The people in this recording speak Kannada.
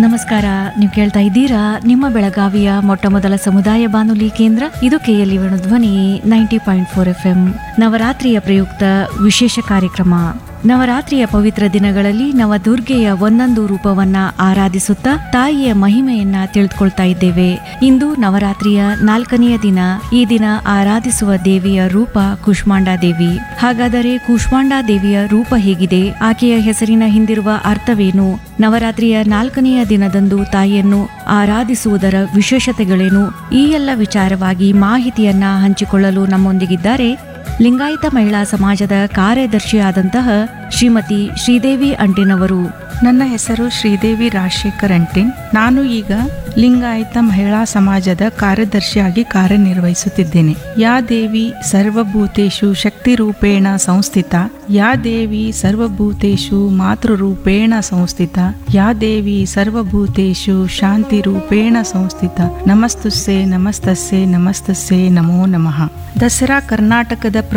ನಮಸ್ಕಾರ ನೀವು ಕೇಳ್ತಾ ಇದ್ದೀರಾ ನಿಮ್ಮ ಬೆಳಗಾವಿಯ ಮೊಟ್ಟ ಮೊದಲ ಸಮುದಾಯ ಬಾನುಲಿ ಕೇಂದ್ರ ಇದು ಕೆಎಲ್ಇ ಧ್ವನಿ ninety point four F M ನವರಾತ್ರಿಯ ಪ್ರಯುಕ್ತ ವಿಶೇಷ ಕಾರ್ಯಕ್ರಮ ನವರಾತ್ರಿಯ ಪವಿತ್ರ ದಿನಗಳಲ್ಲಿ ನವದುರ್ಗೆಯ ಒಂದೊಂದು ರೂಪವನ್ನ ಆರಾಧಿಸುತ್ತಾ ತಾಯಿಯ ಮಹಿಮೆಯನ್ನ ತಿಳಿದುಕೊಳ್ತಾ ಇದ್ದೇವೆ ಇಂದು ನವರಾತ್ರಿಯ ನಾಲ್ಕನೆಯ ದಿನ ಈ ದಿನ ಆರಾಧಿಸುವ ದೇವಿಯ ರೂಪ ಕುಷ್ಮಾಂಡ ದೇವಿ ಹಾಗಾದರೆ ಕೂಷ್ಮಾಂಡ ದೇವಿಯ ರೂಪ ಹೇಗಿದೆ ಆಕೆಯ ಹೆಸರಿನ ಹಿಂದಿರುವ ಅರ್ಥವೇನು ನವರಾತ್ರಿಯ ನಾಲ್ಕನೆಯ ದಿನದಂದು ತಾಯಿಯನ್ನು ಆರಾಧಿಸುವುದರ ವಿಶೇಷತೆಗಳೇನು ಈ ಎಲ್ಲ ವಿಚಾರವಾಗಿ ಮಾಹಿತಿಯನ್ನ ಹಂಚಿಕೊಳ್ಳಲು ನಮ್ಮೊಂದಿಗಿದ್ದಾರೆ ಲಿಂಗಾಯತ ಮಹಿಳಾ ಸಮಾಜದ ಕಾರ್ಯದರ್ಶಿಯಾದಂತಹ ಶ್ರೀಮತಿ ಶ್ರೀದೇವಿ ಅಂಟಿನವರು ನನ್ನ ಹೆಸರು ಶ್ರೀದೇವಿ ರಾಜಶೇಖರ್ ಅಂಟಿನ್ ನಾನು ಈಗ ಲಿಂಗಾಯತ ಮಹಿಳಾ ಸಮಾಜದ ಕಾರ್ಯದರ್ಶಿಯಾಗಿ ಕಾರ್ಯನಿರ್ವಹಿಸುತ್ತಿದ್ದೇನೆ ಯಾ ದೇವಿ ಸರ್ವಭೂತೇಷು ಶಕ್ತಿ ರೂಪೇಣ ಸಂಸ್ಥಿತ ಯಾ ದೇವಿ ಸರ್ವಭೂತೇಷು ಮಾತೃರೂಪೇಣ ಸಂಸ್ಥಿತ ಯಾ ದೇವಿ ಸರ್ವಭೂತೇಷು ಶಾಂತಿ ರೂಪೇಣ ಸಂಸ್ಥಿತ ನಮಸ್ತುಸ್ಸೆ ನಮಸ್ತಸ್ಸೆ ನಮಸ್ತಸ್ಸೆ ನಮೋ ನಮಃ ದಸರಾ ಕರ್ನಾಟಕದ